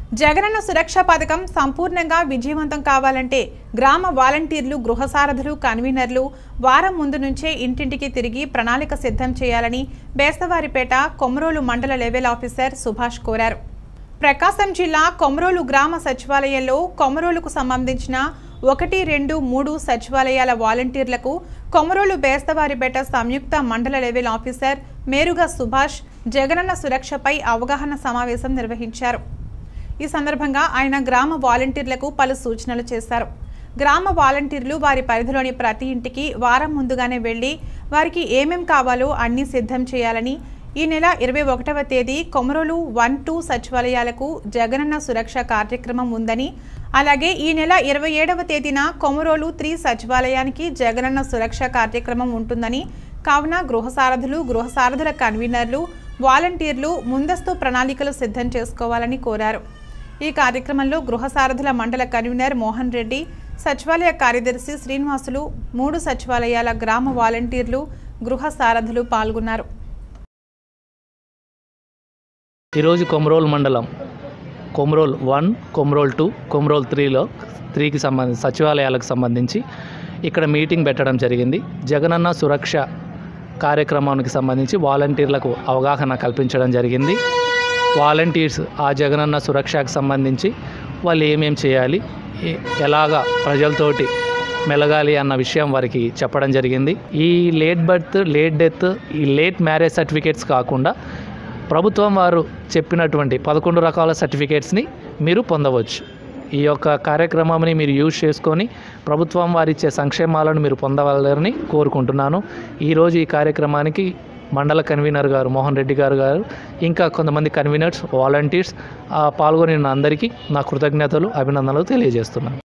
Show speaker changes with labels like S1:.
S1: జగనన్న సురక్ష పథకం సంపూర్ణంగా విజయవంతం కావాలంటే గ్రామ వాలంటీర్లు గృహసారథులు కన్వీనర్లు వారం ముందు నుంచే ఇంటింటికి తిరిగి ప్రణాళిక సిద్ధం చేయాలని బేస్తవారిపేట కొమరోలు మండల లెవెల్ ఆఫీసర్ సుభాష్ కోరారు ప్రకాశం జిల్లా కొమరోలు గ్రామ సచివాలయంలో కొమరోలుకు సంబంధించిన ఒకటి రెండు మూడు సచివాలయాల వాలంటీర్లకు కొమరోలు బేస్తవారిపేట సంయుక్త మండల లెవెల్ ఆఫీసర్ మేరుగా సుభాష్ జగనన్న సురక్షపై అవగాహన సమావేశం నిర్వహించారు ఈ సందర్భంగా ఆయన గ్రామ వాలంటీర్లకు పలు సూచనలు చేశారు గ్రామ వాలంటీర్లు వారి పరిధిలోని ప్రతి ఇంటికి వారం ముందుగానే వెళ్లి వారికి ఏమేం కావాలో అన్నీ సిద్ధం చేయాలని ఈ నెల ఇరవై ఒకటవ తేదీ కొమరోలు వన్ టూ సచివాలయాలకు జగనన్న సురక్ష కార్యక్రమం ఉందని అలాగే ఈ నెల ఇరవై ఏడవ తేదీన కొమరోలు త్రీ సచివాలయానికి జగనన్న సురక్ష కార్యక్రమం ఉంటుందని కావున గృహసారథులు గృహసారథుల కన్వీనర్లు వాలంటీర్లు ముందస్తు ప్రణాళికలు సిద్ధం చేసుకోవాలని కోరారు ఈ కార్యక్రమంలో గృహసారథుల మండల కన్వీనర్ మోహన్ రెడ్డి సచివాలయ కార్యదర్శి శ్రీనివాసులు మూడు సచివాలయాల గ్రామ వాలంటీర్లు గృహ సారథులు పాల్గొన్నారు
S2: ఈరోజు కొమరోల్ మండలం కొమరోల్ వన్ కొమరోల్ టూ కొమరోల్ త్రీలో త్రీకి సంబంధించి సచివాలయాలకు సంబంధించి ఇక్కడ మీటింగ్ పెట్టడం జరిగింది జగనన్న సురక్ష కార్యక్రమానికి సంబంధించి వాలంటీర్లకు అవగాహన కల్పించడం జరిగింది వాలంటీర్స్ ఆ జగనన్న సురక్షకు సంబంధించి వాళ్ళు ఏమేం చేయాలి ఏ- ఎలాగా ప్రజలతోటి మెలగాలి అన్న విషయం వారికి చెప్పడం జరిగింది ఈ లేట్ బర్త్ లేట్ డెత్ ఈ లేట్ మ్యారేజ్ సర్టిఫికేట్స్ కాకుండా ప్రభుత్వం వారు చెప్పినటువంటి పదకొండు రకాల సర్టిఫికేట్స్ని మీరు పొందవచ్చు ఈ యొక్క కార్యక్రమాన్ని మీరు యూజ్ చేసుకొని ప్రభుత్వం వారిచ్చే సంక్షేమాలను మీరు పొందవాలని కోరుకుంటున్నాను ఈరోజు ఈ కార్యక్రమానికి మండల కన్వీనర్ గారు మోహన్ రెడ్డి గారు గారు ఇంకా కొంతమంది కన్వీనర్స్ వాలంటీర్స్ పాల్గొనిన అందరికీ నా కృతజ్ఞతలు అభినందనలు తెలియజేస్తున్నాను